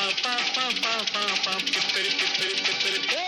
பா பா பா பா பா பிப்பரி பிப்பரி பிப்பரி போ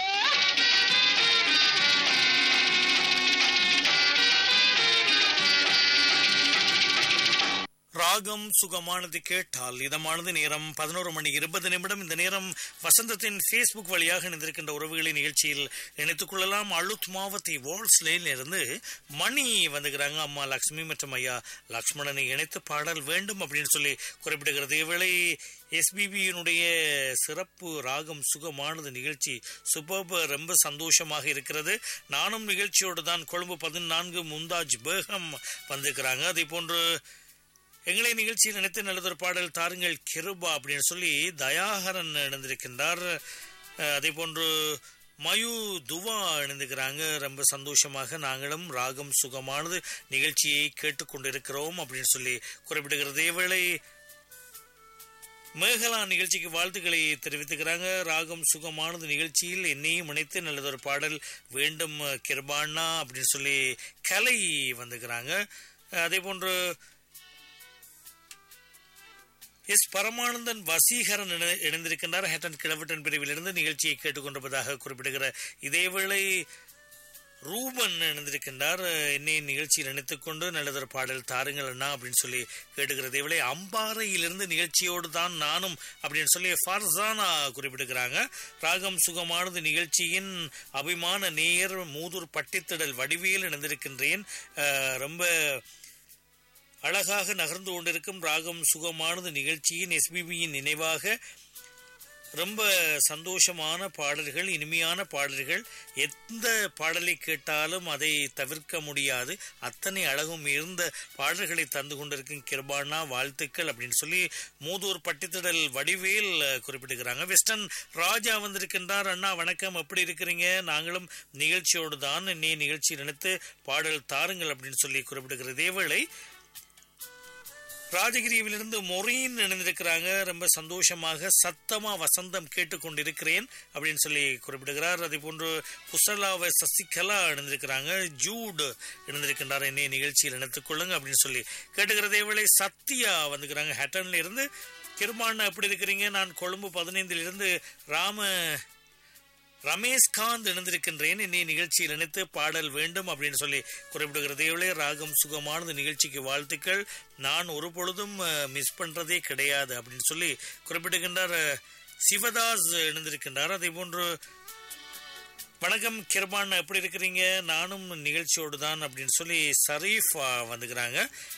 ராகம் சுகமானது கேட்டால் இதமானது நேரம் பதினோரு மணி இருபது நிமிடம் இந்த நேரம் வசந்தத்தின் ஃபேஸ்புக் வழியாக இணைந்திருக்கின்ற உறவுகளின் நிகழ்ச்சியில் இணைத்துக் கொள்ளலாம் அழுத் மாவத்தி வால்ஸ் லேன்ல இருந்து மணி வந்துக்கிறாங்க அம்மா லக்ஷ்மி மற்றும் ஐயா லக்ஷ்மணனை இணைத்து பாடல் வேண்டும் அப்படின்னு சொல்லி குறிப்பிடுகிறது இவளை எஸ்பிபியினுடைய சிறப்பு ராகம் சுகமானது நிகழ்ச்சி சூப்பர் ரொம்ப சந்தோஷமாக இருக்கிறது நானும் நிகழ்ச்சியோடு தான் கொழும்பு பதினான்கு முந்தாஜ் பேகம் வந்திருக்கிறாங்க அதே போன்று எங்களை நிகழ்ச்சியில் நினைத்து நல்லதொரு பாடல் தாருங்கள் கிருபா அப்படின்னு சொல்லி தயாகரன் இணைந்திருக்கின்றார் அஹ், அதே போன்று மயு துவா இணைந்துக்கிறாங்க ரொம்ப சந்தோஷமாக நாங்களும் ராகம் சுகமானது நிகழ்ச்சியை கேட்டுக்கொண்டிருக்கிறோம் அப்படின்னு சொல்லி குறிப்பிடுகிறது இவளை மேகலா நிகழ்ச்சிக்கு வாழ்த்துக்களை தெரிவித்துக்கிறாங்க ராகம் சுகமானது நிகழ்ச்சியில் என்னையும் இணைத்து நல்லதொரு பாடல் வேண்டும் கிருபாண்ணா அப்படின்னு சொல்லி கலை வந்துக்கிறாங்க அதே போன்று எஸ் பரமானந்தன் வசீகரன் இணை- இணைந்திருக்கின்றார் ஹேட்டன் கிழவட்டன் பிரிவிலிருந்து நிகழ்ச்சியை கேட்டுக்கொண்டிருப்பதாக குறிப்பிடுகிற இதேவேளை ரூபன் இணைந்திருக்கின்றார் என்னை நிகழ்ச்சியில் நினைத்துக் கொண்டு நல்லதொரு பாடல் தாருங்கள் அண்ணா அப்படின்னு சொல்லி கேட்டுக்கிறது இவளை அம்பாறையிலிருந்து நிகழ்ச்சியோடு தான் நானும் அப்படின்னு சொல்லி ஃபர்சானா குறிப்பிடுகிறாங்க ராகம் சுகமானது நிகழ்ச்சியின் அபிமான நேயர் மூதூர் பட்டித்திடல் வடிவேல் இணைந்திருக்கின்றேன் அஹ், ரொம்ப அழகாக நகர்ந்து கொண்டிருக்கும் ராகம் சுகமானது நிகழ்ச்சியின் எஸ்பிபியின் நினைவாக ரொம்ப சந்தோஷமான பாடல்கள் இனிமையான பாடல்கள் எந்த பாடலை கேட்டாலும் அதை தவிர்க்க முடியாது அத்தனை அழகும் இருந்த பாடல்களை தந்து கொண்டிருக்கும் கிருபானா வாழ்த்துக்கள் அப்படின்னு சொல்லி மூதூர் பட்டித்திடல் வடிவேல் அஹ், குறிப்பிடுகிறாங்க வெஸ்டர்ன் ராஜா வந்திருக்கின்றார் அண்ணா வணக்கம் எப்படி இருக்கிறீங்க நாங்களும் நிகழ்ச்சியோடு தான் நீ நிகழ்ச்சி நினைத்து பாடல் தாருங்கள் அப்படின்னு சொல்லி குறிப்பிடுகிற இதேவேளை ராஜகிரியிலிருந்து மொரீன் இணைந்திருக்கிறாங்க ரொம்ப சந்தோஷமாக சத்தமா வசந்தம் கேட்டுக்கொண்டிருக்கிறேன் அப்படின்னு சொல்லி குறிப்பிடுகிறார் அதே போன்று குசலாவை சசிகலா இணைந்திருக்கிறாங்க ஜூட் இணைந்திருக்கின்றார் என்னைய நிகழ்ச்சியில் இணைத்துக் கொள்ளுங்க அப்படின்னு சொல்லி கேட்டுக்கிறதே வேளை சத்யா வந்துக்கிறாங்க ஹேட்டன்ல இருந்து கிருமாண்ணா எப்படி இருக்கிறீங்க நான் கொழும்பு பதினைந்தில் இருந்து ராம ரமேஷ்காந்த் இணைந்திருக்கின்றேன் இன்னைய நிகழ்ச்சியில் இணைத்து பாடல் வேண்டும் அப்படின்னு சொல்லி குறிப்பிடுகிறது இவளே ராகம் சுகமானது நிகழ்ச்சிக்கு வாழ்த்துக்கள் நான் ஒரு பொழுதும் மிஸ் பண்றதே கிடையாது அப்படின்னு சொல்லி குறிப்பிடுகின்றார் அஹ், சிவதாஸ் இணைந்திருக்கின்றார் அதே போன்று வணக்கம் கிருபான் எப்படி இருக்கிறீங்க நானும் நிகழ்ச்சியோடு தான் அப்படின்னு சொல்லி ஷரீஃப் அஹ், வந்துக்கிறாங்க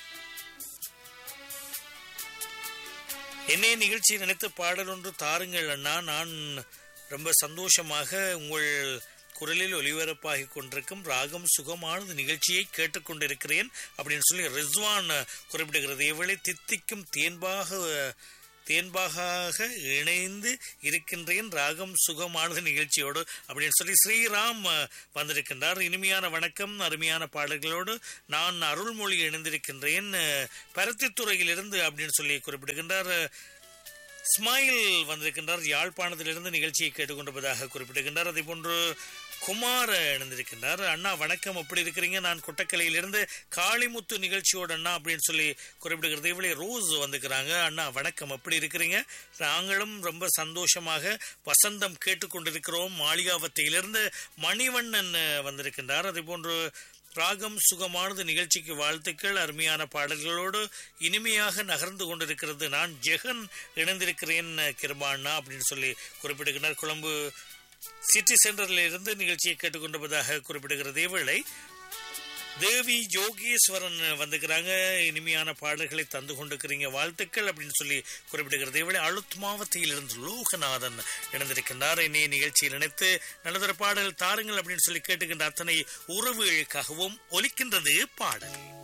என்னைய நிகழ்ச்சி நினைத்து பாடல் ஒன்று தாருங்கள் அண்ணா நான் ரொம்ப சந்தோஷமாக உங்கள் குரலில் ஒலிபரப்பாகி கொண்டிருக்கும் ராகம் சுகமானது நிகழ்ச்சியை கேட்டுக்கொண்டிருக்கிறேன் அப்படின்னு சொல்லி ரிஸ்வான் குறிப்பிடுகிறது இவளை தித்திக்கும் தேன்பாக தேன்பாக இணைந்து இருக்கின்றேன் ராகம் சுகமானது நிகழ்ச்சியோடு அப்படின்னு சொல்லி ஸ்ரீராம் அஹ், வந்திருக்கின்றார் இனிமையான வணக்கம் அருமையான பாடல்களோடு நான் அருள்மொழி இணைந்திருக்கின்றேன் அஹ், பருத்தித்துறையிலிருந்து அப்படின்னு சொல்லி குறிப்பிடுகின்றார் அஹ், ஸ்மைல் வந்திருக்கின்றார் யாழ்ப்பாணத்திலிருந்து நிகழ்ச்சியை கேட்டுக்கொண்டிருப்பதாக குறிப்பிடுகின்றார் அதே போன்று குமார் இணைந்திருக்கின்றார் அண்ணா வணக்கம் எப்படி இருக்கிறீங்க நான் கொட்டக்கலையிலிருந்து காளிமுத்து நிகழ்ச்சியோட அண்ணா அப்படின்னு சொல்லி குறிப்பிடுகிறது இவளே ரோஸ் வந்துக்கிறாங்க அண்ணா வணக்கம் எப்படி இருக்கிறீங்க நாங்களும் ரொம்ப சந்தோஷமாக வசந்தம் கேட்டுக்கொண்டிருக்கிறோம் மாளிகாவத்தையிலிருந்து மணிவண்ணன் வந்திருக்கின்றார் அதே போன்று ராகம் சுகமானது நிகழ்ச்சிக்கு வாழ்த்துக்கள் அருமையான பாடல்களோடு இனிமையாக நகர்ந்து கொண்டிருக்கிறது நான் ஜெகன் இணைந்திருக்கிறேன் கிருபாண்ணா அப்படின்னு சொல்லி குறிப்பிடுகிறார் கொழும்பு சிட்டி சென்டரில் இருந்து நிகழ்ச்சியை கேட்டுக்கொண்டிருப்பதாக குறிப்பிடுகிறது இவளை தேவி யோகேஸ்வரன் வந்துக்கிறாங்க இனிமையான பாடல்களை தந்து கொண்டிருக்கிறீங்க வாழ்த்துக்கள் அப்படின்னு சொல்லி குறிப்பிடுகிறது இவளை அழுத் மாவட்டத்திலிருந்து லோகநாதன் இணைந்திருக்கின்றார் இனிய நிகழ்ச்சியில் நினைத்து நல்லதொரு பாடல் தாருங்கள் அப்படின்னு சொல்லி கேட்டுக்கின்ற அத்தனை உறவுகளுக்காகவும் ஒலிக்கின்றது பாடல்